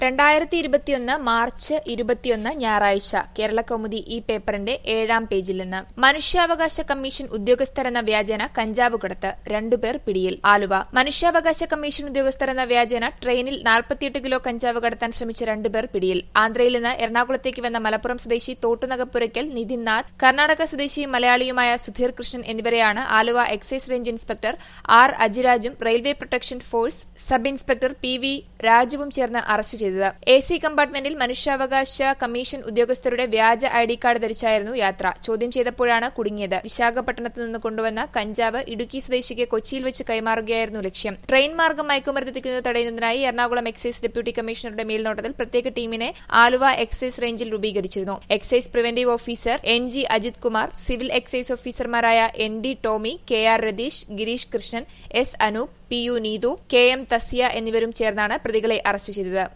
രണ്ടായിരത്തി ഇരുപത്തിയൊന്ന് മാർച്ച് ഇരുപത്തിയൊന്ന് ഞായറാഴ്ച കേരളകൗമുദി ഈ പേപ്പറിന്റെ ഏഴാം പേജിൽ നിന്ന് മനുഷ്യാവകാശ കമ്മീഷൻ ഉദ്യോഗസ്ഥരെന്ന വ്യാജേന കഞ്ചാവ് കടത്ത് രണ്ടുപേർ പിടിയിൽ ആലുവ മനുഷ്യാവകാശ കമ്മീഷൻ ഉദ്യോഗസ്ഥരെന്ന വ്യാജേന ട്രെയിനിൽ നാൽപ്പത്തിയെട്ട് കിലോ കഞ്ചാവ് കടത്താൻ ശ്രമിച്ച രണ്ടുപേർ പിടിയിൽ ആന്ധ്രയിൽ നിന്ന് എറണാകുളത്തേക്ക് വന്ന മലപ്പുറം സ്വദേശി തോട്ടുനകപ്പുരയ്ക്കൽ നിതിൻ നാഥ് കർണാടക സ്വദേശിയും മലയാളിയുമായ സുധീർ കൃഷ്ണൻ എന്നിവരെയാണ് Aluva excise range inspector R അജിരാജും railway protection force sub inspector P V രാജുവും ചേർന്ന് അറസ്റ്റ് ചെയ്തത് എ സി കമ്പാർട്ട്മെന്റിൽ മനുഷ്യാവകാശ കമ്മീഷൻ ഉദ്യോഗസ്ഥരുടെ വ്യാജ ഐ ഡി കാർഡ് ധരിച്ചായിരുന്നു യാത്ര ചോദ്യം ചെയ്തപ്പോഴാണ് കുടുങ്ങിയത് വിശാഖപട്ടണത്ത് നിന്ന് കൊണ്ടുവന്ന കഞ്ചാവ് ഇടുക്കി സ്വദേശിക്ക് കൊച്ചിയിൽ വെച്ച് കൈമാറുകയായിരുന്നു ലക്ഷ്യം ട്രെയിൻ മാർഗം മയക്കുമരുന്ന് എത്തിക്കുന്നത് തടയുന്നതിനായി എറണാകുളം എക്സൈസ് ഡെപ്യൂട്ടി കമ്മീഷണറുടെ മേൽനോട്ടത്തിൽ പ്രത്യേക ടീമിനെ ആലുവ എക്സൈസ് റേഞ്ചിൽ രൂപീകരിച്ചിരുന്നു excise preventive officer N G Ajith Kumar civil excise ഓഫീസർമാരായ N D Tomy K R Ratheesh Gireesh Krishnan S Anoop P U Neethu K M Thasiya എന്നിവരും ചേർന്നാണ് പ്രതികളെ അറസ്റ്റ് ചെയ്തത്